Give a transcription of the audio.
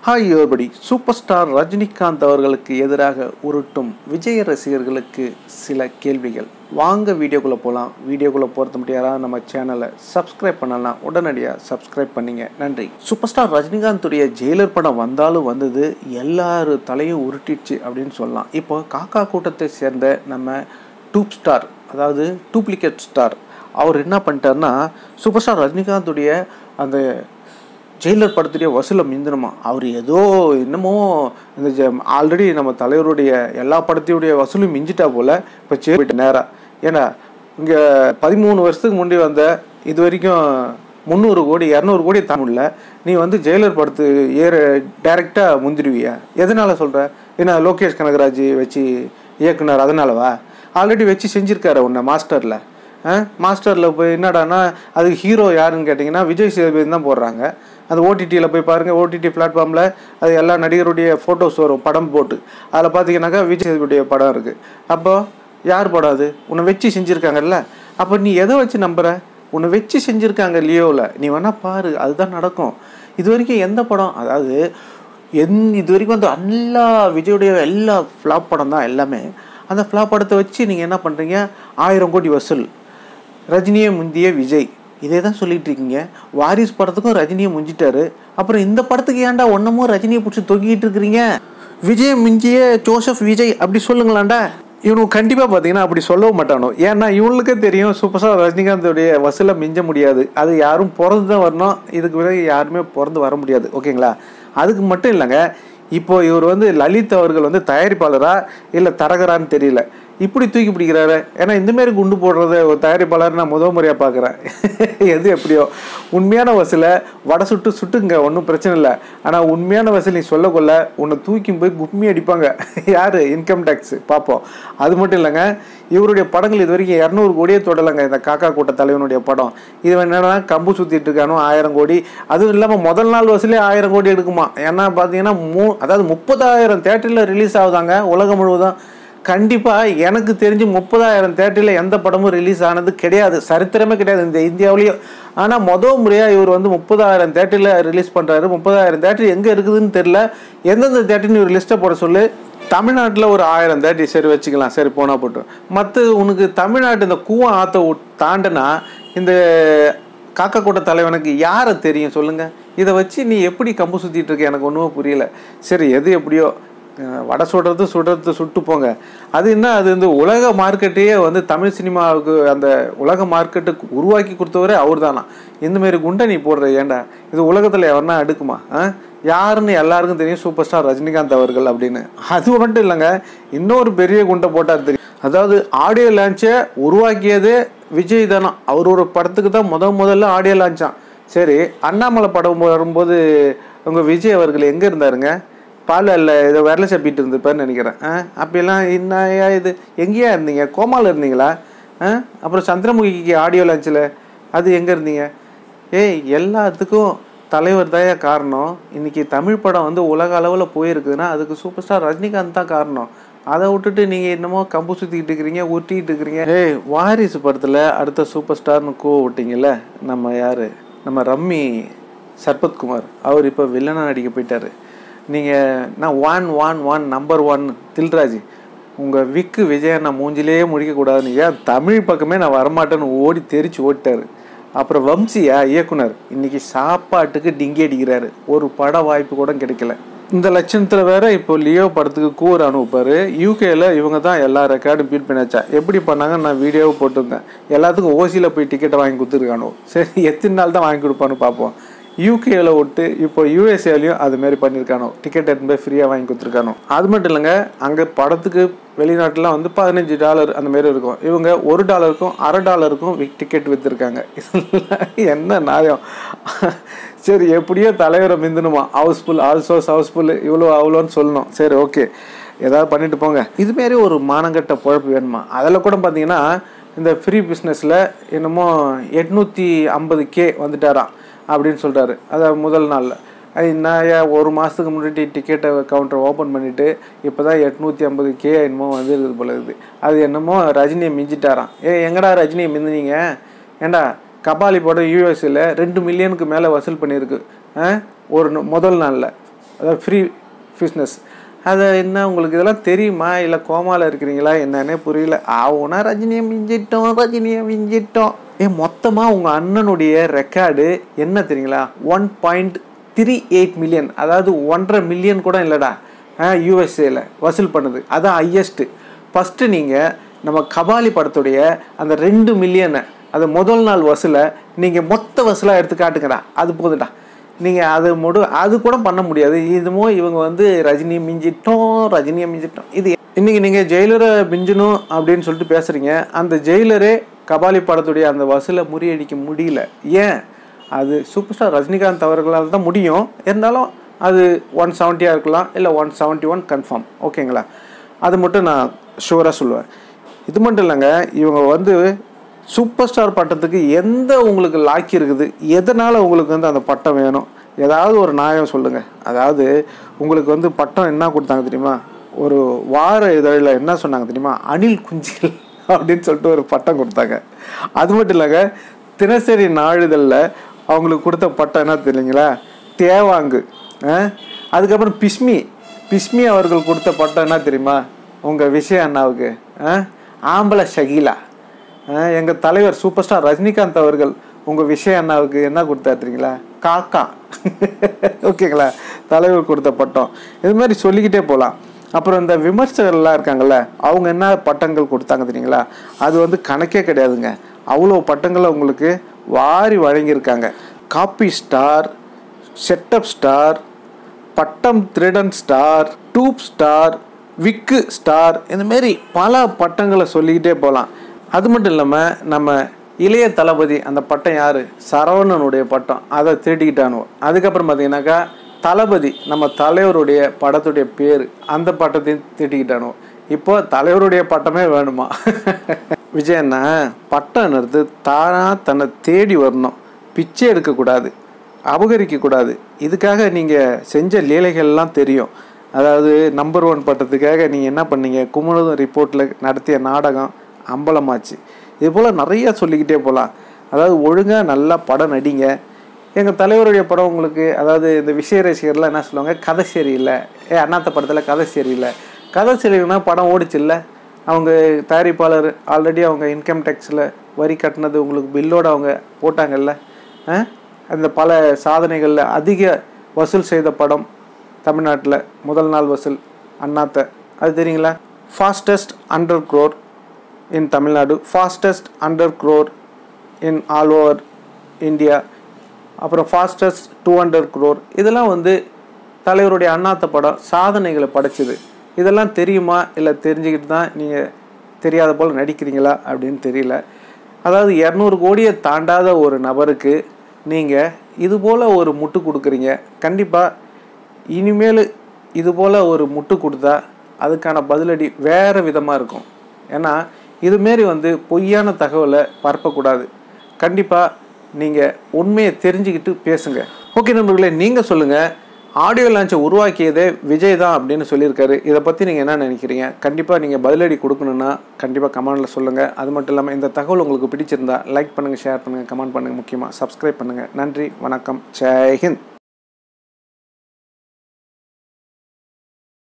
hi everybody super star Rajinikanth அவர்களுக்கு எதிராக உருட்டும் விஜய் ரசிகர்களுக்கு சில கேள்விகள் வாங்க வீடியோக்குள்ளே போகலாம் வீடியோக்குள்ளே போகிறது மட்டும் யாராவது நம்ம சேனலை சப்ஸ்கிரைப் பண்ணலாம் உடனடியாக சப்ஸ்கிரைப் பண்ணிங்க நன்றி சூப்பர் ஸ்டார் ரஜினிகாந்துடைய ஜெயிலர் படம் வந்தாலும் வந்தது எல்லாரு தலையும் உருட்டிடுச்சு அப்படின்னு சொல்லலாம் இப்போ காக்கா கூட்டத்தை சேர்ந்த நம்ம டூப் ஸ்டார் அதாவது டூப்ளிகேட் ஸ்டார் அவர் என்ன பண்ணிட்டாருன்னா சூப்பர் ஸ்டார் ரஜினிகாந்துடைய அந்த ஜெயிலர் படத்துடைய வசூலை மிந்தணுமா அவர் ஏதோ என்னமோ இந்த ஆல்ரெடி நம்ம தலைவருடைய எல்லா படத்தையுடைய வசூலும் மிஞ்சிட்டா போல இப்போ சே போயிட்டு நேராக ஏன்னா இங்கே பதிமூணு வருஷத்துக்கு முன்னாடி வந்த இது வரைக்கும் முந்நூறு கோடி இரநூறு கோடி தமிழில் நீ வந்து ஜெயிலர் படத்து ஏற டைரெக்டாக முந்திருவியா எதனால் சொல்கிற ஏன்னா லோகேஷ் கனகராஜ் வச்சு இயக்குனர் அதனாலவா ஆல்ரெடி வச்சு செஞ்சுருக்காரு உன்னை மாஸ்டரில் மாஸ்டரில் போய் என்னடானா அதுக்கு ஹீரோ யாருன்னு கேட்டிங்கன்னா விஜய் சேதுபதி தான் போடுறாங்க அந்த ஓடிடியில் போய் பாருங்கள் ஓடிடி பிளாட்ஃபார்மில் அது எல்லா நடிகருடைய ஃபோட்டோஸ் வரும் படம் போட்டு அதில் பார்த்தீங்கன்னாக்கா விஜய் சேதுபதியுடைய படம் இருக்குது அப்போ யார் படம் அது உன்னை வச்சு செஞ்சுருக்காங்கல்ல அப்போ நீ எதை வச்சு நம்புற உன்னை வச்சு செஞ்சுருக்காங்க லியோவில் நீ வேணால் பாரு அதுதான் நடக்கும் இது வரைக்கும் எந்த படம் அதாவது எந் இது வரைக்கும் வந்து எல்லா விஜயுடைய எல்லா ஃப்ளாப் படம் தான் எல்லாமே அந்த ஃப்ளாப் படத்தை வச்சு நீங்கள் என்ன பண்ணுறீங்க ஆயிரம் கோடி வசூல் ரஜினியை முந்திய விஜய் இதே தான் சொல்லிட்டு இருக்கீங்க வாரிஸ் படத்துக்கும் ரஜினியை முஞ்சிட்டாரு அப்புறம் இந்த படத்துக்கு ஏன்டா ஒன்னமும் ரஜினியை பிடிச்சி தொங்கிட்டு இருக்கிறீங்க விஜய் முஞ்சிய ஜோசப் விஜய் அப்படி சொல்லுங்களாண்டா இவனுக்கு கண்டிப்பாக பார்த்தீங்கன்னா அப்படி சொல்லவும் மாட்டானோ ஏன்னா இவனுக்கே தெரியும் சூப்பர் ஸ்டார் ரஜினிகாந்தோடைய வசூலை மிஞ்ச முடியாது அது யாரும் பிறந்து தான் வரணும் இதுக்கு பிறகு யாருமே பிறந்து வர முடியாது ஓகேங்களா அதுக்கு மட்டும் இல்லைங்க இப்போ இவர் வந்து லலித் அவர்கள் வந்து தயாரிப்பாளரா இல்லை தரகரான்னு தெரியல இப்படி தூக்கி பிடிக்கிறாரு ஏன்னா இந்தமாரி குண்டு போடுறத ஒரு தயாரிப்பாளர் நான் முதல் முறையாக பார்க்குறேன் எது எப்படியோ உண்மையான வசூலை வடை சுட்டு சுட்டுங்க ஒன்றும் பிரச்சனை இல்லை ஆனால் உண்மையான வசூல் நீ சொல்ல கொள்ள உன்னை தூக்கி போய் கும்மி அடிப்பாங்க யார் இன்கம் டேக்ஸ் பார்ப்போம் அது மட்டும் இல்லைங்க இவருடைய படங்கள் இது வரைக்கும் இரநூறு கோடியே தொடலைங்க இந்த காக்கா கூட்ட தலைவனுடைய படம் இது என்னன்னா கம்பு சுற்றிட்டு இருக்கானோ ஆயிரம் கோடி அதுவும் இல்லாமல் முதல் நாள் வசூலே ஆயிரம் கோடி எடுக்குமா ஏன்னா பார்த்தீங்கன்னா மூ அதாவது முப்பதாயிரம் தேட்டரில் ரிலீஸ் ஆகுதாங்க உலகம் முழுவதும் கண்டிப்பாக எனக்கு தெரிஞ்சு முப்பதாயிரம் தேட்டரில் எந்த படமும் ரிலீஸ் ஆனது கிடையாது சரித்திரமே கிடையாது இந்த இந்தியாவிலேயும் ஆனால் மொதல் முறையாக இவர் வந்து முப்பதாயிரம் தேட்டரில் ரிலீஸ் பண்ணுறாரு முப்பதாயிரம் தேட்டர் எங்கே இருக்குதுன்னு தெரில எந்தெந்த தேட்டர்னு இவர் லிஸ்ட்டை போட சொல்லு தமிழ்நாட்டில் ஒரு ஆயிரம் தேட்டரி சரி வச்சுக்கலாம் சரி போனால் போட்டு மற்ற உனக்கு தமிழ்நாட்டு இந்த கூவம் ஆற்ற தாண்டினா இந்த காக்கா கூட்ட தலைவனுக்கு யாரை தெரியும் சொல்லுங்கள் இதை வச்சு நீ எப்படி கம்பு சுற்றிட்டு இருக்க எனக்கு ஒன்றுமே புரியல சரி எது எப்படியோ வடை சுடுறது சுடுறது சுட்டு போங்க அது என்ன அது இந்த உலக மார்க்கெட்டையே வந்து தமிழ் சினிமாவுக்கு அந்த உலக மார்க்கெட்டுக்கு உருவாக்கி கொடுத்தவரே அவர் தானா இந்தமாரி குண்டை நீ போடுற ஏண்டா இது உலகத்தில் எவனா எடுக்குமா ஆ யாருன்னு எல்லாருக்கும் தெரியும் சூப்பர் ஸ்டார் ரஜினிகாந்த் அவர்கள் அப்படின்னு அது மட்டும் இல்லைங்க இன்னொரு பெரிய குண்டை போட்டால் தெரியும் அதாவது ஆடியோ லான்ச்சை உருவாக்கியதே விஜய் தானா அவர் ஒரு படத்துக்கு தான் முத முதல்ல ஆடியோ லான்ச்சான் சரி அண்ணாமலை படம் வரும்போது உங்கள் விஜய் அவர்கள் எங்கே இருந்தாருங்க பால் அல்ல ஏதோ விரல சப்பிட்டு இருந்திருப்பாருன்னு நினைக்கிறேன் ஆ அப்படிலாம் என்னையா இது எங்கேயா இருந்தீங்க கோமாவில் இருந்தீங்களா ஆ அப்புறம் சந்திரமுகிக்கு ஆடியோ லான்ச்சில் அது எங்கே இருந்தீங்க ஏய் எல்லாத்துக்கும் தலைவர் தான் காரணம் இன்றைக்கி தமிழ் படம் வந்து உலக அளவில் போயிருக்குதுன்னா அதுக்கு சூப்பர் ஸ்டார் ரஜினிகாந்த் தான் காரணம் அதை விட்டுட்டு நீங்கள் என்னமோ கம்பு சுற்றிக்கிட்டு இருக்கிறீங்க உருட்டிக்கிட்டு இருக்கிறீங்க ஏய் வாரிசு படத்தில் அடுத்த சூப்பர் ஸ்டார்னு கூ விட்டீங்கல்ல நம்ம யார் நம்ம ரம்மி சர்பத்குமார் அவர் இப்போ வில்லனாக நடிக்க போயிட்டார் நீங்கள் நான் one one one number one Dilraj உங்கள் விக்கு விஜயை நான் மூஞ்சிலேயே முடிக்கக்கூடாதுன்னு ஏன் தமிழ் பக்கமே நான் வரமாட்டேன்னு ஓடி தெரிச்சு ஓடிட்டார் அப்புறம் வம்சியா இயக்குனர் இன்னைக்கு சாப்பாட்டுக்கு டிங்கி அடிக்கிறாரு ஒரு பட வாய்ப்பு கூட கிடைக்கல இந்த லட்சணத்தில் வேற இப்போ லியோ படத்துக்கு கூர் அனுப்பாரு யூகேல இவங்க தான் எல்லா ரெக்கார்டும் பீட் பண்ணியாச்சா எப்படி பண்ணாங்கன்னு நான் வீடியோவை போட்டிருந்தேன் எல்லாத்துக்கும் ஓசியில் போய் டிக்கெட்டை வாங்கி கொடுத்துருக்கானோ சரி எத்தனை நாள் தான் வாங்கி கொடுப்பான்னு பார்ப்போம் யூகேல விட்டு இப்போ யூஎஸ்ஏலையும் அது மாதிரி பண்ணியிருக்கானோ டிக்கெட் எடுத்து போய் ஃப்ரீயாக வாங்கி கொடுத்துருக்கானோ அது மட்டும் இல்லைங்க அங்கே படத்துக்கு வெளிநாட்டிலாம் வந்து பதினஞ்சு டாலர் அந்த மாதிரி இருக்கும் இவங்க ஒரு டாலருக்கும் அரை டாலருக்கும் டிக்கெட் விற்றுருக்காங்க என்ன நியாயம் சரி எப்படியோ தலைவரை மிந்தணுமா ஹவுஸ்ஃபுல் ஹவுஸ் ஹவுஸ்ஃபுல் இவ்வளோ அவ்வளோன்னு சொல்லணும் சரி ஓகே ஏதாவது பண்ணிட்டு போங்க இதுமாரி ஒரு மானங்கட்ட பொழப்பு வேணுமா அதில் கூட பார்த்தீங்கன்னா இந்த ஃப்ரீ பிஸ்னஸில் என்னமோ எட்நூற்றி ஐம்பது கே வந்துட்டாராம் அப்படின்னு சொல்கிறாரு அதாவது முதல் நாளில் அது நான் ஒரு மாதத்துக்கு முன்னாடி டிக்கெட்டை கவுண்டரை ஓப்பன் பண்ணிவிட்டு இப்போ தான் எட்நூற்றி ஐம்பது கே என்னமோ வந்துருக்குது போல இருக்குது அது என்னமோ ரஜினியை மிஞ்சிட்டாராம் ஏ எங்கடா ரஜினியை மிந்தினீங்க ஏண்டா கபாலி படம் யூஎஸ்ஏல ரெண்டு மில்லியனுக்கு மேலே வசூல் பண்ணியிருக்கு ஒரு முதல் நாளில் அதாவது ஃப்ரீ பிஸ்னஸ் அது என்ன உங்களுக்கு இதெல்லாம் தெரியுமா இல்லை கோமாவில் இருக்கிறீங்களா என்னன்னே புரியல ஆவுனா ரஜினியை மிஞ்சிட்டோம் ரஜினியை மிஞ்சிட்டோம் ஏ மொத்தமாக உங்கள் அண்ணனுடைய ரெக்கார்டு என்ன தெரியுங்களா one point three eight million அதாவது ஒன்றரை மில்லியன் கூட இல்லைடா யூஎஸ்ஏல வசூல் பண்ணுது அதான் ஹையஸ்ட்டு ஃபஸ்ட்டு நீங்கள் நம்ம கபாலி படத்துடைய அந்த ரெண்டு மில்லியனை அது முதல் நாள் வசூலை நீங்கள் மொத்த வசூலாக எடுத்து காட்டுங்கடா அது போதுடா நீங்கள் அது முடு அது கூட பண்ண முடியாது இதுமோ இவங்க வந்து ரஜினியை மிஞ்சிட்டோம் ரஜினியை மிஞ்சிட்டோம் இது இன்றைக்கி நீங்கள் ஜெயிலரை மிஞ்சணும் அப்படின்னு சொல்லிட்டு பேசுகிறீங்க அந்த ஜெயிலரே கபாலி படத்துடைய அந்த வசூலை முறியடிக்க முடியல ஏன் அது சூப்பர் ஸ்டார் ரஜினிகாந்த் அவர்களால் தான் முடியும் இருந்தாலும் அது ஒன் செவன்ட்டியாக இருக்கலாம் இல்லை ஒன் செவன்ட்டி ஒன் கன்ஃபார்ம் ஓகேங்களா அது மட்டும் நான் ஷூராக சொல்லுவேன் இது மட்டும் இல்லைங்க இவங்க வந்து சூப்பர் ஸ்டார் பட்டத்துக்கு எந்த உங்களுக்கு லாக்கி இருக்குது எதனால் உங்களுக்கு வந்து அந்த பட்டம் வேணும் ஏதாவது ஒரு நியாயம் சொல்லுங்கள் அதாவது உங்களுக்கு வந்து பட்டம் என்ன கொடுத்தாங்க தெரியுமா ஒரு வார இதழில் என்ன சொன்னாங்க தெரியுமா அணில் குஞ்சில் அப்படின்னு சொல்லிட்டு ஒரு பட்டம் கொடுத்தாங்க அது மட்டும் இல்லைங்க தினசரி நாளிதழில் அவங்களுக்கு கொடுத்த பட்டம் என்ன தெரியுங்களா தேவாங்கு அதுக்கப்புறம் பிஸ்மி பிஸ்மி அவர்கள் கொடுத்த பட்டம் என்ன தெரியுமா உங்கள் விஷயம் அண்ணாவுக்கு ஆம்பளை ஷகீலா எங்கள் தலைவர் சூப்பர் ஸ்டார் ரஜினிகாந்த் அவர்கள் உங்கள் விஷயம் அண்ணாவுக்கு என்ன கொடுத்தா தெரியுங்களா காக்கா ஓகேங்களா தலைவர் கொடுத்த பட்டம் இது மாதிரி சொல்லிக்கிட்டே போகலாம் அப்புறம் இந்த விமர்சகர்லாம் இருக்காங்கல்ல அவங்க என்ன பட்டங்கள் கொடுத்தாங்க தெரியுங்களா அது வந்து கணக்கே கிடையாதுங்க அவ்வளோ பட்டங்களை உங்களுக்கு வாரி வழங்கியிருக்காங்க காப்பி ஸ்டார் செட்டப் ஸ்டார் பட்டம் திருடன் star dupe star wig star இந்தமாரி பல பட்டங்களை சொல்லிக்கிட்டே போகலாம் அது மட்டும் இல்லாமல் நம்ம இளைய தளபதி அந்த பட்டம் யார் சரவணனுடைய பட்டம் அதை திருட்டிக்கிட்டானுவோம் அதுக்கப்புறம் பார்த்தீங்கன்னாக்கா தளபதி நம்ம தலைவருடைய படத்துடைய பேர் அந்த பட்டத்தையும் திட்டிக்கிட்டானுவோம் இப்போ தலைவருடைய பட்டமே வேணுமா விஜயண்ணா பட்டம்ன்றது தானாக தன்னை தேடி வரணும் பிச்சை எடுக்கக்கூடாது அபகரிக்கக்கூடாது இதுக்காக நீங்கள் செஞ்ச லீலைகள்லாம் தெரியும் அதாவது நம்பர் ஒன் பட்டத்துக்காக நீங்கள் என்ன பண்ணீங்க குமுதம் ரிப்போர்ட்டில் நடத்திய நாடகம் அம்பலமாச்சு இது போல் நிறையா சொல்லிக்கிட்டே போகலாம் அதாவது ஒழுங்காக நல்லா படம் நடிங்க எங்கள் தலைவருடைய படம் உங்களுக்கு அதாவது இந்த விஷய ரசிகர்லாம் என்ன சொல்லுவாங்க கதை சரியில்லை ஏ அண்ணாத்த படத்தில் கதை சரியில்லை கதை சரியில்லைன்னா படம் ஓடிச்சு இல்லை அவங்க தயாரிப்பாளர் ஆல்ரெடி அவங்க இன்கம் டேக்ஸில் வரி கட்டினது உங்களுக்கு பில்லோடு அவங்க போட்டாங்கல்ல அந்த பல சாதனைகளில் அதிக வசூல் செய்த படம் தமிழ்நாட்டில் முதல் நாள் வசூல் அண்ணாத்த அது தெரியுங்களா fastest under crore in Tamil Nadu fastest under crore in all over India அப்புறம் ஃபாஸ்டஸ்ட் டூ ஹண்ட்ரட் க்ரோர் இதெல்லாம் வந்து தலைவருடைய அண்ணாத்த படம் சாதனைகளை படைச்சிது இதெல்லாம் தெரியுமா இல்லை தெரிஞ்சுக்கிட்டு தான் நீங்கள் தெரியாத போல் நடிக்கிறீங்களா அப்படின்னு தெரியல அதாவது இரநூறு கோடியை தாண்டாத ஒரு நபருக்கு நீங்கள் இது போல் ஒரு முட்டு கொடுக்குறீங்க கண்டிப்பாக இனிமேல் இது போல் ஒரு முட்டு கொடுத்தா அதுக்கான பதிலடி வேறு விதமாக இருக்கும் ஏன்னா இதுமாரி வந்து பொய்யான தகவலை பரப்பக்கூடாது கண்டிப்பாக நீங்கள் உண்மையை தெரிஞ்சுக்கிட்டு பேசுங்க ஓகே நண்பர்களே நீங்கள் சொல்லுங்கள் ஆடியோ லான்ச்சை உருவாக்கியதே விஜய் தான் அப்படின்னு சொல்லியிருக்காரு இதை பற்றி நீங்கள் என்ன நினைக்கிறீங்க கண்டிப்பாக நீங்கள் பதிலடி கொடுக்கணுன்னா கண்டிப்பாக கமெண்டில் சொல்லுங்கள் அது மட்டும் இல்லாமல் இந்த தகவல் உங்களுக்கு பிடிச்சிருந்தா லைக் பண்ணுங்கள் ஷேர் பண்ணுங்கள் கமெண்ட் பண்ணுங்கள் முக்கியமாக சப்ஸ்கிரைப் பண்ணுங்கள் நன்றி வணக்கம் ஜெய்ஹிந்த்